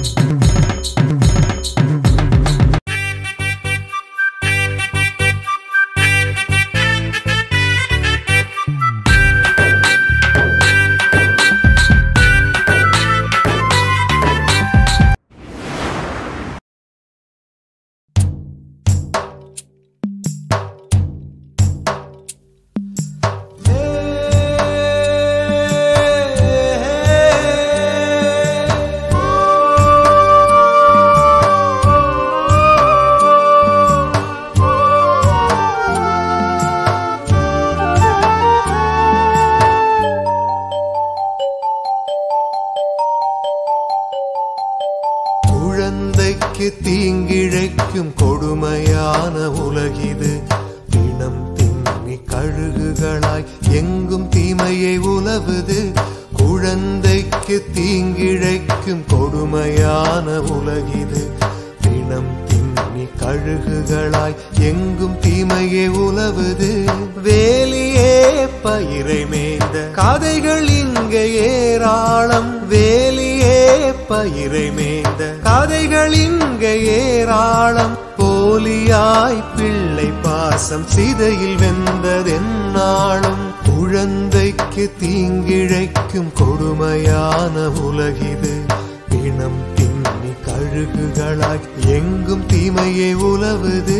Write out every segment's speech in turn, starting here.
குழந்தைக்கு தீங்கிழைக்கும் கொடுமையான உலகிது தினம் திண்ணி கழுகுகளாய் எங்கும் தீமையை உலவுது குழந்தைக்கு தீங்கிழைக்கும் கொடுமையான உலகிது தினம் திண்ணி கழுகுகளாய் எங்கும் தீமையை உலவுது வேலியே பயிரை மேய்ந்த கதைகள் இங்க ஏராளம் வேலியே பயிரை மேய்ந்த கதைகள் இங்க ஏராளம் போலியாய் பிள்ளை பாசம் சிதையில் வெந்ததென்னாளும் குழந்தைக்கு தீங்கிழைக்கும் கொடுமையான உலகிது பிணம் பின்னி கழுகுகளாய் எங்கும் தீமையை உலவுது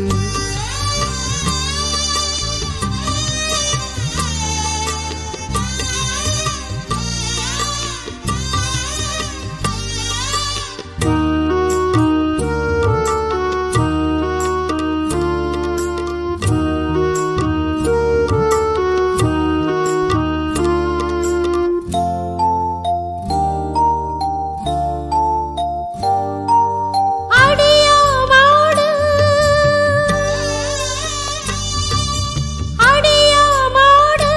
அடியா மாடு அடியா மாடு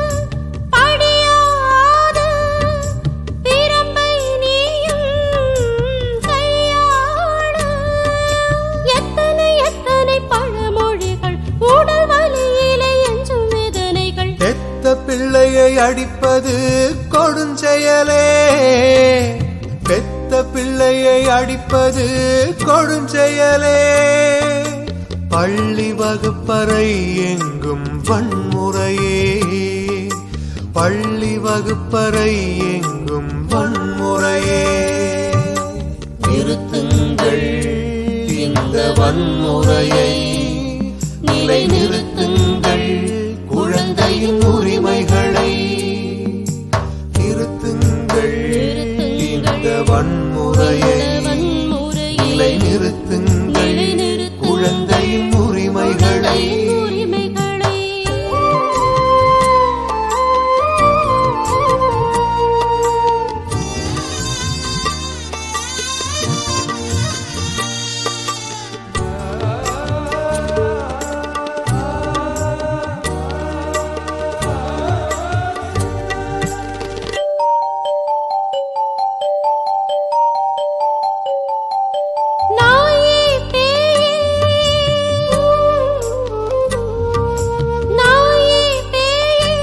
படியாது பிரம்பை நீயும் கையாடு எத்தனை எத்தனை பழமொழிகள் உடல் வலியிலே எஞ்சும் வேதனைகள் பெத்த பிள்ளையை அடிப்பது கொடுஞ்செயலே பெத்த பிள்ளையை அடிப்பது கொடுஞ்செயலே பள்ளி வகுப்பறை எங்கும் வன்முறையே பள்ளி வகுப்பறை எங்கும் வன்முறையே நிறுத்துங்கள் இந்த வன்முறையை நிலை நிறுத்துங்கள் குழந்தையின் உரிமைகளை நிறுத்துங்கள் இந்த வன்முறையை நிலை நிறுத்துங்கள் குழந்தையின் உரிமைகளை உரிமைகளை நாயே பேயே நாயே பேயே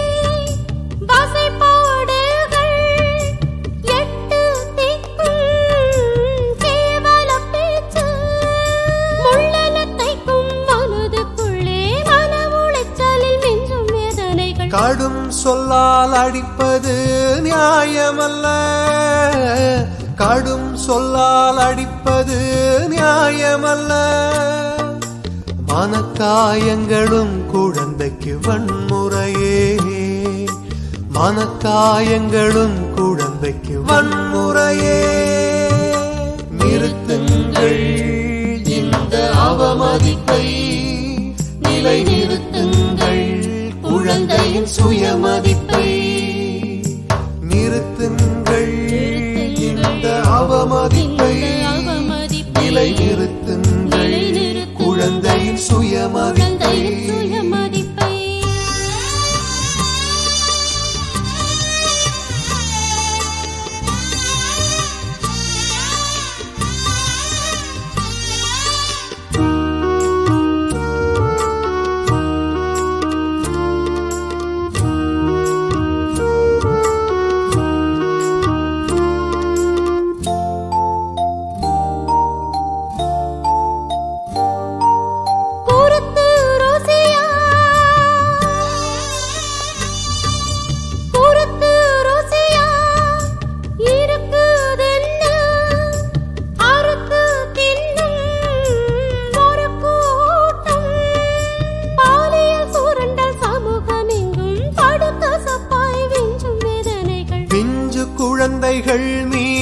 வசைப்பாடுகள் எட்டு திக்கும் கேவல பேச்சு முள்ளெனத்தைக்கும் மனதுக்குள்ளே மன உளைச்சலில் மிஞ்சும் வேதனைகள் கடும் சொல்லால் அடிப்பது நியாயமல்ல கடும் சொல்லால் அடிப்பது நியாயமல்ல மனக்காயங்களும் குழந்தைக்கு வன்முறையே மனக்காயங்களும் குழந்தைக்கு வன்முறையே நிறுத்துங்கள் இந்த அவமதிப்பை நிலை நிறுத்துங்கள் குழந்தையின் சுயமதிப்பை நிறுத்துங்கள் இந்த அவமதிப்பை நிலை நிறுத்துங்கள் குழந்தையின் சுயமதிப்பை சுயமதிப்பை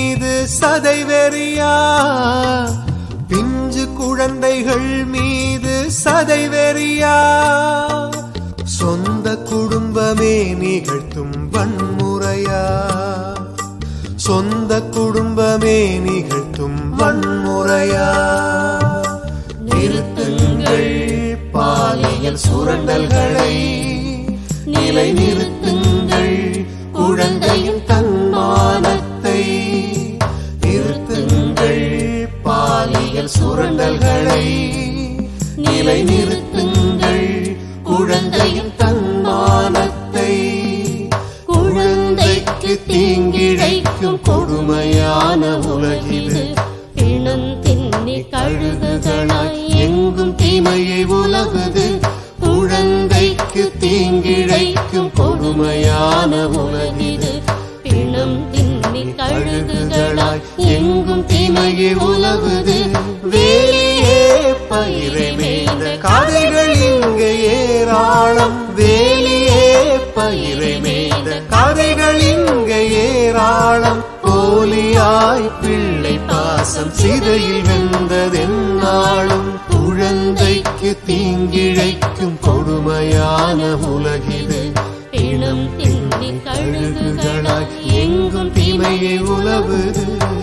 மீது சதை வெறியா பிஞ்சு குழந்தைகள் மீது சதை வெறியா சொந்த குடும்பமே நிகழ்த்தும் வன்முறையா சொந்த குடும்பமே நிகழ்த்தும் வன்முறையா நிறுத்துங்கள் பாலியல் சுரண்டல்களை நிலை நிறுத்துங்கள் குழந்தையின் தன்மானத்தை நிறுத்துங்கள் பாலியல் சுரண்டல்களை நிலை நிறுத்துங்கள் குழந்தையின் தன்மானத்தை குழந்தைக்கு தீங்கிழைக்கும் கொடுமையான உலகிது பிணம் தின்னி கழுகுகளாய் எங்கும் தீமையை உலகுது குழந்தைக்கு தீங்கிழைக்கும் கொடுமையான உலகிது பிணம் தின்னி கழுகுகளாய் எங்கும் தீமையை உலகுது வேலியே பயிரை மேய்ந்த கதைகள் இங்கு ஏராளம் வேலியே பயிரை மேய்ந்த கதைகள் இங்கு ஏராளம் போலியாய் பிள்ளை பாசம் சிதையில் வெந்ததென்னாலும் குழந்தைக்கு தீங்கிழைக்கும் கொடுமையான உலகிது பிணம் தின்னி கழுகுகளாய் கழுகுகளாய் எங்கும் தீமையை உலவுது